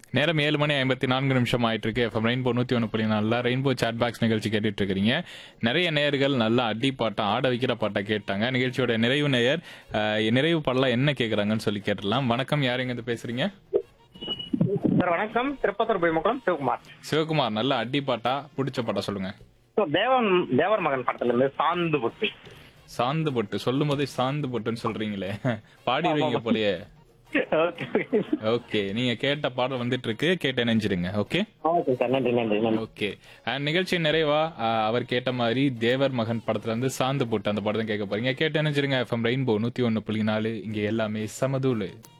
நேரம் ஏழு மணி ஐம்பத்தி நான்கு நிமிஷம் ஆயிட்டு இருக்கு எஃப்எம் ரெயின்போ நூத்தி ஒன்று புள்ளி நாலில் ரெயின்போ சாட் பாக்ஸ் நிகழ்ச்சி கேட்டுட்டு இருக்கிறீங்க நிறைய நேயர்கள் நல்லா அடி பாட்டம் ஆட வைக்கிற பாட்டை கேட்டாங்க நிகழ்ச்சியோட நிறைவு நேயர் அஹ், நிறைவு பாடலாம் என்ன கேக்குறாங்கன்னு சொல்லி கேட்டுடலாம் வணக்கம் யார் எங்க இருந்து பேசுறீங்க சார் வணக்கம் திருப்பத்தூர் பொய்முகம் சிவகுமார் சிவகுமார் நல்ல அடி பாட்டா பிடிச்ச பாட்டா சொல்லுங்க ஸோ தேவன் தேவர் மகன் படத்துல இருந்து சாந்து புத்தி சாந்து பொட்டு சொல்லும் போதே சாந்து பொட்டுன்னு சொல்றீங்களே பாடிடுவீங்க போலயே ஓகே ஓகே நீங்க கேட்ட பாடல் வந்துட்டு இருக்கு கேட்டு நினைஞ்சிருங்க ஓகே ஓகே சார் நன்றி நன்றி நன்றி ஓகே அண்ட் நிகழ்ச்சி நிறைவா அஹ், அவர் கேட்ட மாதிரி தேவர் மகன் படத்துல இருந்து சாந்து போட்டு அந்த படத்தை கேட்க போறீங்க கேட்டு நினைச்சிருங்க எஃப்எம் ரெயின்போ நூத்தி ஒன்னு புள்ளி நாலு இங்க எல்லாமே சமதூளு